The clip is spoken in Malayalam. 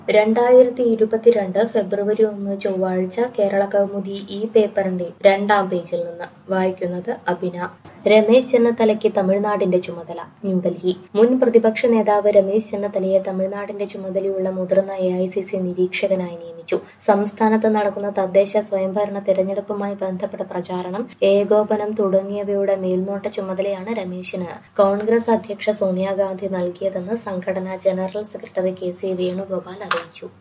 രണ്ടായിരത്തി ഇരുപത്തിരണ്ട് ഫെബ്രുവരി ഒന്ന് ചൊവ്വാഴ്ച കേരള കൗമുദി ഈ പേപ്പറിന്റെ രണ്ടാം പേജിൽ നിന്ന് വായിക്കുന്നത് അഭിന രമേശ് ചെന്നിത്തലയ്ക്ക് തമിഴ്നാടിന്റെ ചുമതല ന്യൂഡൽഹി മുൻ പ്രതിപക്ഷ നേതാവ് രമേശ് ചെന്നിത്തലയെ തമിഴ്നാടിന്റെ ചുമതലയുള്ള മുതിർന്ന എ ഐ സി സി നിരീക്ഷകനായി നിയമിച്ചു സംസ്ഥാനത്ത് നടക്കുന്ന തദ്ദേശ സ്വയംഭരണ തെരഞ്ഞെടുപ്പുമായി ബന്ധപ്പെട്ട പ്രചാരണം ഏകോപനം തുടങ്ങിയവയുടെ മേൽനോട്ട ചുമതലയാണ് രമേശിന് കോൺഗ്രസ് അധ്യക്ഷ സോണിയാഗാന്ധി നൽകിയതെന്ന് സംഘടനാ general secretary K C Venugopal അറിയിച്ചു